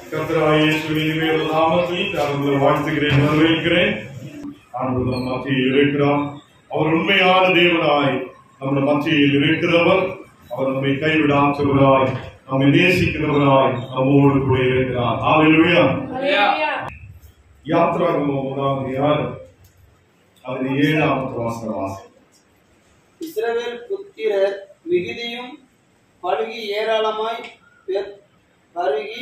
கர்த்தராகிய இயேசுவின் மேல் நாமத்தில் நான் உங்களை வாழ்த்துகிறேன் வரவேற்கிறேன் ஆண்டவர் நம் மத்தியில் இருக்கிறார் அவர் உண்மையான தேவனாய் நம்முடைய மத்தியில் இருக்கிறவர் அவர் நம்மை கைவிடாதவராய் நம்மை நேசிக்கிறவராய் நம்மோடு கூட இருக்கிறார் ஹalleluya யாத்ராகமம் முதலாம் அதிகாரம் அதில் ஏழாவது வாசன வாசி இஸ்ரவேல் புத்திரர் மிகுதியும் பழுகி ஏராளமாய் பெ- பருகி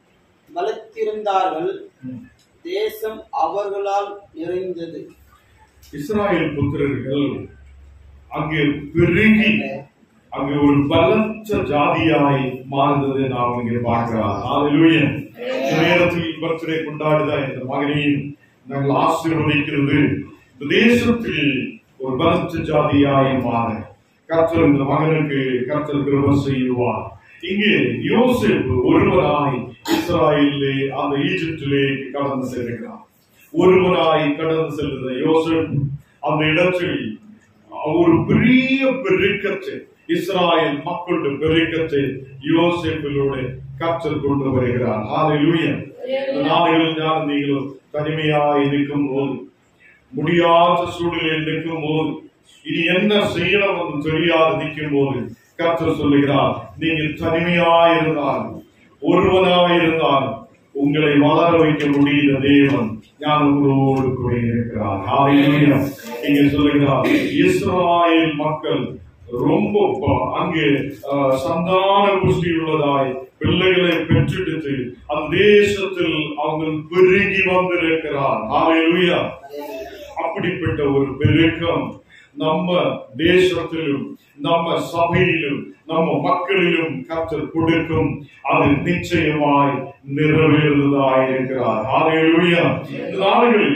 பலத்திருந்தார்கள் தேசம் அவர்களால் நிறைந்தது இஸ்ராயேல் புத்திரர்கள் அங்கே பெருகி அங்கே ஒரு பலத்த ஜாதியாய் மாறுந்ததை நாம் இங்கே பார்க்கிறோம் ஹalleluya இந்த நேரத்தில் பர்த்டே கொண்டாடுத இந்த மகனையும் நாங்கள் ஆசீர்வதிக்கிறது இந்த தேசத்தில் ஒரு பலத்த ஜாதியாய் மாற கர்த்தர் இந்த மகனுக்கு கர்த்தர் கிருபை செய்வார் இங்கே யோசேப்பு ஒருவராய் இஸ்ராயேலிலே அந்த ஈஜிப்திலே கடந்து செல்கிறார் ஒருவராய் கடந்து செல்கிற யோசேப்பு அந்த இடத்தில் ஒரு பெரிய பெருக்கத்தை இஸ்ராயல் மக்களுடைய பெருக்கத்தை யோசேப்பிலோடு கற்றல் கொண்டு வருகிறார் ஹalleluya இந்த நாடுகளில் ஞான நீங்களும் தனிமையாய் இருக்கும் போது முடியாத சூழ்நிலையில் நிற்கும் போது இனி என்ன செய்யணும் என்று தெரியாது நிற்கும் போது கர்த்தர் சொல்லுகிறார் நீங்கள் தனிமையாய் இருந்தால் ஒருவனாய் இருந்தால் உங்களை வளர வைக்க முடியுத தேவன் நான் உங்களோடு கூட இருக்கிறார் ஹalleluya இங்கே சொல்லுகிறார் இஸ்ராயேல் மக்கள் ரொம்ப ப- அங்கே அஹ், சந்தான புஷ்டி உள்ளதாய் பிள்ளைகளை பெற்றெடுத்து அந்த தேசத்தில் அவங்க பெருகி வந்திருக்கிறார் ஹalleluya அப்படிப்பட்ட ஒரு பெருக்கம் நம்ம தேசத்திலும் நம்ம சபையிலும் நம்ம மக்களிலும் கர்த்தர் கொடுக்கும் அது நிச்சயமாய் நிறைவேறுவதாய் இருக்கிறார் ஹalleluya இந்த நாடுகளில்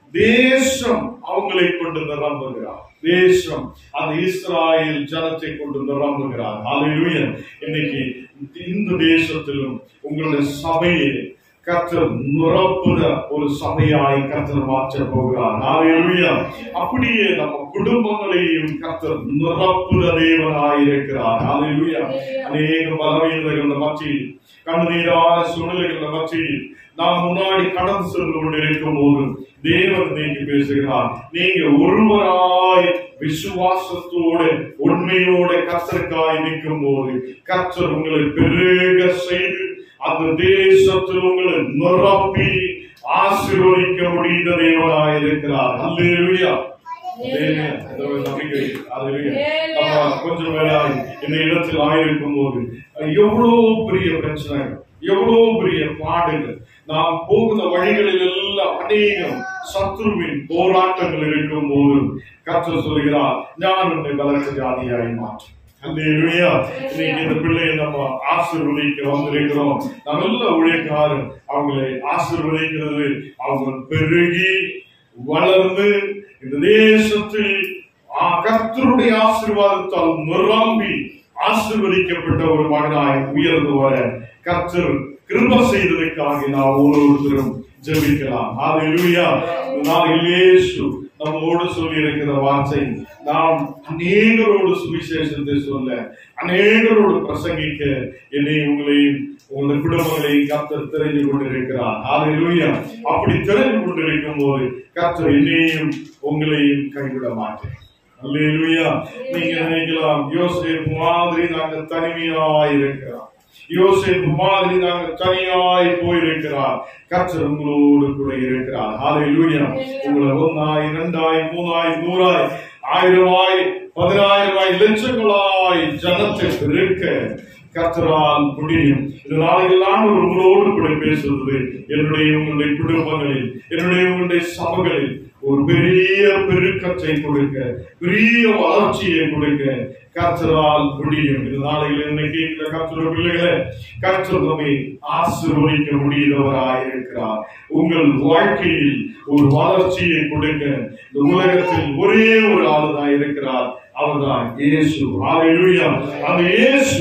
தேசம் அவங்களை கொண்டு நிரம்புகிறார் தேசம் அந்த இஸ்ராயேல் ஜனத்தை கொண்டு நிரம்புகிறார் ஹalleluya இன்னைக்கு இந்த தேசத்திலும் உங்களுடைய சபையை கர்த்தர் நிரப்புத ஒரு சபையாய் கர்த்தர் மாற்ற போகிறார் ஹalleluya அப்படியே நம்ம குடும்பங்களையும் கர்த்தர் நிரப்புத தேவனாய் இருக்கிறார் ஹalleluya அநேக பலவீனங்கள் மத்தியில் கண்ணீரான சூழ்நிலைகள் மத்தியில் நாம் முன்னாடி கடந்து சென்று கொண்டிருக்கும் போது தேவன் நீங்க பேசுகிறார் நீங்க ஒருவராய் விசுவாசத்தோடு உண்மையோட கத்தருக்காய் நிற்கும் போது கர்த்தர் உங்களை பெருக செய்து அந்த தேசத்தில் உங்களை நிரப்பி ஆசீர்வதிக்க முடிந்த தேவனாய் இருக்கிறார் அல்லேலூயா அல்லேலூயா. இந்த ஒரு நம்பிக்கை அல்லேலூயா. நம்ம கொஞ்சம் வேளாய் இந்த இடத்தில் ஆயிருக்கும் போது எவ்வளவு பெரிய பிரச்சனைகள் எவ்வளவு பெரிய பாடுகள் நாம் போகிற வழிகளில் எல்லாம் அநேகம் சத்ருவின் போராட்டங்கள் இருக்கும் போது கர்த்தர் சொல்கிறார் நான் உன்னை வளர்ச்சி ஜாதியாய் மாற்றும் அல்லேலூயா. இன்னைக்கு இந்த பிள்ளையை நம்ம ஆசீர்வதிக்க வந்திருக்கிறோம் நம்ம எல்லா ஊழியக்காரர் அவங்களை ஆசீர்வதிக்கிறது அவங்க பெருகி வளர்ந்து இந்த தேசத்தில் ஆ, கர்த்தருடைய ஆசீர்வாதத்தால் நிரம்பி ஆசீர்வதிக்கப்பட்ட ஒரு மகனாய் உயர்ந்து வர கர்த்தர் கிருப செய்ததற்காக நாம் ஒவ்வொருத்தரும் ஜெபிக்கலாம் ஹalleluya நாளில் இயேசு நம்மோடு சொல்லி இருக்கிற வார்த்தை நாம் அநேகரோடு சுவிசேஷத்தை சொல்ல அநேகரோடு பிரசங்கிக்க என்னை உங்களையும் உங்களுடைய குடும்பங்களையும் கர்த்தர் தெரிந்து கொண்டிருக்கிறார் ஹalleluya அப்படி தெரிந்து கொண்டிருக்கும் போது கர்த்தர் என்னையும் உங்களையும் கைவிட மாட்டேன் அல்லேலூயா நீங்க நினைக்கலாம் யோசேப்பு மாதிரி நாங்க தனிமையாய் இருக்கிறோம் யோசேப்பு மாதிரி நாங்க தனியாய் போயிருக்கிறார் கர்த்தர் உங்களோடு கூட இருக்கிறார் ஹalleluya உங்களை ஒன்னாய் இரண்டாய் மூணாய் நூறாய் ஆயிரமாய் பதினாயிரமாய் லட்சங்களாய் ஜனத்தை பெருக்க கர்த்தரால் முடியும் இந்த நாளையெல்லாம் ஒரு உங்களோடு கூட பேசுவது என்னுடைய உங்களுடைய குடும்பங்களில் என்னுடைய உங்களுடைய சபைகளில் ஒரு பெரிய பெருக்கத்தை கொடுக்க பெரிய வளர்ச்சியை கொடுக்க கர்த்தரால் முடியும் இந்த நாளையில் இன்னைக்கு இந்த கர்த்தருடைய பிள்ளைகளை கர்த்தர் நம்மை ஆசீர்வதிக்க முடியவராய் இருக்கிறார் உங்கள் வாழ்க்கையில் ஒரு வளர்ச்சியை கொடுக்க இந்த உலகத்தில் ஒரே ஒரு ஆளுதான் இருக்கிறார் அவர்தான் இயேசு ஹalleluya அந்த இயேசு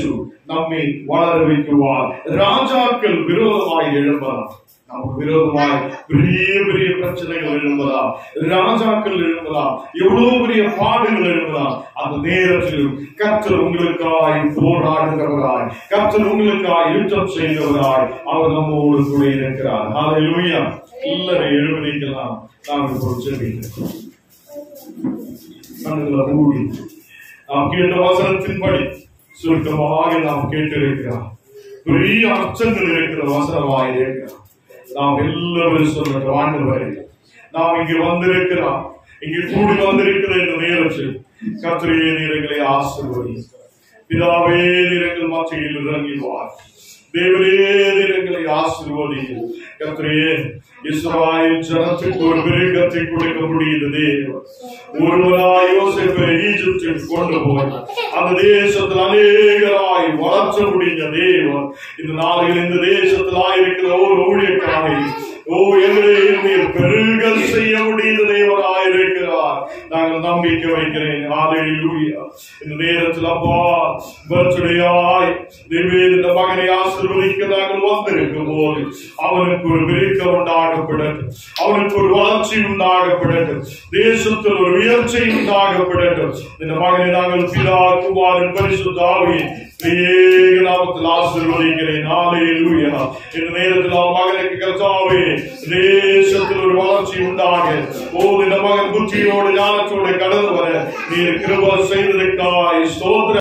நம்மை வளர வைக்குவார் ராஜாக்கள் விரோதமாய் எழும்பலாம் நமக்கு விரோதமாய் பெரிய பெரிய பிரச்சனைகள் எழும்பலாம் ராஜாக்கள் எழும்பலாம் எவ்வளவு பெரிய பாடுகள் எழும்பலாம் அந்த நேரத்தில் கர்த்தர் உங்களுக்காய் போராடுகிறவராய் கர்த்தர் உங்களுக்காய் யுத்தம் செய்கிறவராய் அவர் நம்மோடு கூட இருக்கிறார் ஹalleluya எல்லாரும் எழுவதிக்கலாம் நாங்கள் ஒரு ஜெபிக்கிறோம் கண்ணுகளை மூடி நாம் கேட்ட வசனத்தின்படி சுருக்கமாக நாம் கேட்டிருக்கிறோம் பெரிய அர்த்தங்கள் இருக்கிற வசனமாக இருக்கிறோம் நாம் எல்லாரும் சொல்ற ஆண்டவரே நாம் இங்கு வந்திருக்கிறோம் இங்கு கூடி வந்திருக்கிற இந்த நேரத்தில் கத்திரியே நீரங்களை ஆசிர்வதி பிதாவே நீரங்கள் மத்தியில் இறங்கிவார் தேவரே நீரங்களை ஆசிர்வதி கத்திரியே இஸ்ராயல் ஜனத்துக்கு ஒரு மிருகத்தை கொடுக்க முடியுது தேவன் ஒருவராய் யோசிப்பை ஈஜிப்தில் கொண்டு போய் அந்த தேசத்தில் அநேகராய் வளர்ச்ச முடிந்த தேவன் இந்த நாளில் இந்த தேசத்தில் ஆயிருக்கிற ஒரு ஊழியக்காரை ஓ எங்களை நீர் பெருகல் செய்ய முடிந்த தேவனாய் இருக்கிறார் நாங்கள் நம்பிக்கை வைக்கிறேன் ஹalleluya இந்த நேரத்தில் அப்பா பர்த்டேயாய் தேவே இந்த மகனை ஆசீர்வதிக்க நாங்கள் வந்திருக்கும் போது அவனுக்கு ஒரு விருக்கம் உண்டாகப்படட்டும் அவனுக்கு ஒரு வளர்ச்சி உண்டாகப்படட்டும் தேசத்தில் ஒரு உயர்ச்சி உண்டாகப்படட்டும் இந்த மகனை நாங்கள் பிதா குமாரன் பரிசுத்த ஆவியை திரியேக நாமத்தில் ஆசீர்வதிக்கிறேன் ஹalleluya இந்த நேரத்தில் அவன் மகனுக்கு கர்த்தாவே தேசத்தில் ஒரு வளர்ச்சி உண்டாக ஓ இந்த மகன் புத்தியோடு ஞானத்தோடு கடந்து வர நீர் கிருப செய்ததற்காய் ஸ்தோத்திர